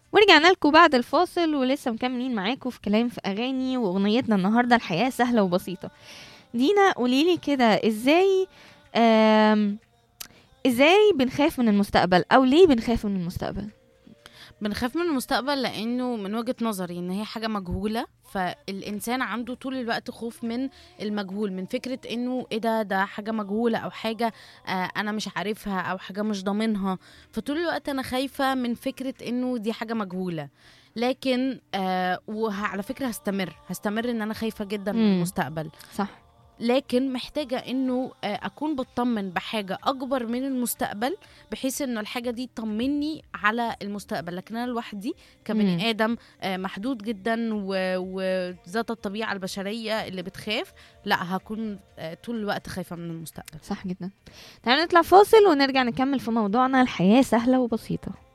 ورجعنا لكم بعد الفاصل ولسه مكملين معاكم في كلام في اغاني واغنيتنا النهارده الحياه سهله وبسيطه دينا قوليلي كده ازاي آم، ازاي بنخاف من المستقبل او ليه بنخاف من المستقبل بنخاف من المستقبل لانه من وجهة نظري ان هي حاجة مجهولة فالانسان عنده طول الوقت خوف من المجهول من فكرة انه ايه ده ده حاجة مجهولة او حاجة آه انا مش عارفها او حاجة مش ضامنها فطول الوقت انا خايفة من فكرة انه دي حاجة مجهولة لكن آه وعلى فكرة هستمر هستمر ان انا خايفة جدا من مم. المستقبل صح لكن محتاجة انه آه، اكون بطمن بحاجة اكبر من المستقبل بحيث انه الحاجة دي تطمني على المستقبل لكن انا لوحدي مم. كبني ادم آه، محدود جدا و- وذات الطبيعة البشرية اللي بتخاف لا هكون آه، طول الوقت خايفة من المستقبل صح جدا تعالوا نطلع فاصل ونرجع نكمل في موضوعنا الحياه سهله وبسيطه